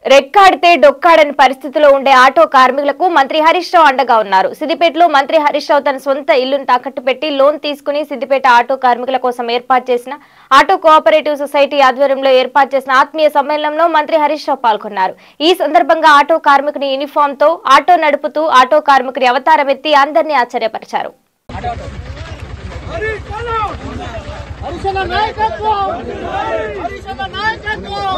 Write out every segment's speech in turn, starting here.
రెక్కాడితే డొక్కాడని పరిస్థితిలో ఉండే ఆటో కార్మికులకు మంత్రి హరీష్ రావు అండగా ఉన్నారు సిద్దిపేటలో మంత్రి హరీష్ రావు తన సొంత ఇల్లును తాకట్టు పెట్టి లోన్ తీసుకుని సిద్దిపేట ఆటో కార్మికుల కోసం ఏర్పాటు చేసిన ఆటో కోఆపరేటివ్ సొసైటీ ఆధ్వర్యంలో ఏర్పాటు చేసిన ఆత్మీయ సమ్మేళనంలో మంత్రి హరీష్ రావు పాల్గొన్నారు ఈ సందర్భంగా ఆటో కార్మికుని యూనిఫామ్ తో ఆటో నడుపుతూ ఆటో కార్మికుడి అవతారం ఎత్తి అందరినీ ఆశ్చర్యపరిచారు హరిశన నాయకత్వం హరిశన నాయకత్వం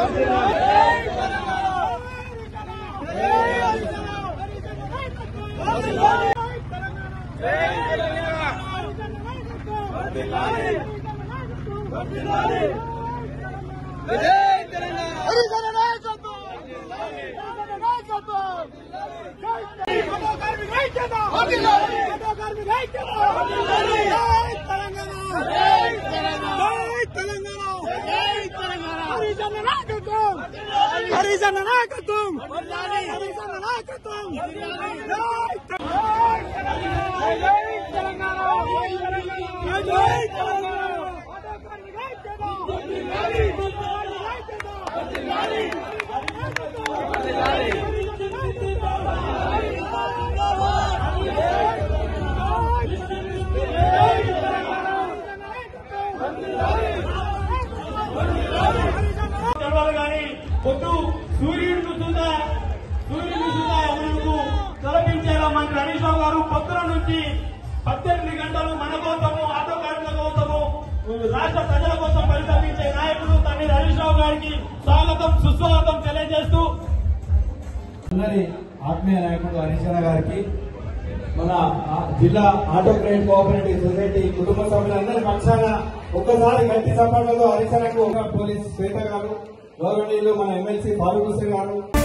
హరిశన నాయకత్వం హరిశన నాయకత్వం జై కార్మిక ఐక్యత ఆటో కార్మిక ఐక్యత జై తెలంగాణ జై తెలంగాణ జై తెలంగాణ హరిజన నాయకత్వం హరిజన నాయకత్వం హరిజన నాయకత్వం జై తెలంగాణ జై తెలంగాణ జై తెలంగాణ ఆటో కార్మిక ఐక్యత తెలవాలి కానీ పొద్దు సూర్యుడిని చూద్దా సూర్యుడిని చూద్దా ఎవరికి తొలగించేలా మంత్రి హరీష్ రావు గారు పొద్దున నుంచి పద్దెనిమిది గంటలు మన కోసము ఆటో కార్మికుల కోసము రాష్ట్ర ప్రజల కోసం పరితపించే నాయకుడు తండ్రి హరీష్ రావు గారికి స్వాగతం సుస్వాగతం తెలియజేస్తూ అందరి ఆత్మీయ నాయకుడు హరీశ్వర గారికి మన ఆ జిల్లా ఆటో క్రెడిట్ కోఆపరేటివ్ సొసైటీ కుటుంబ సభ్యులందరి పక్షాన ఒక్కసారి గట్టి సపోర్ట్లతో హరీశ్వరకు పోలీస్ శ్వేత గారు గౌరవనీయులు మన ఎమ్మెల్సీ ఫారూక్ హుస్సేన్ గారు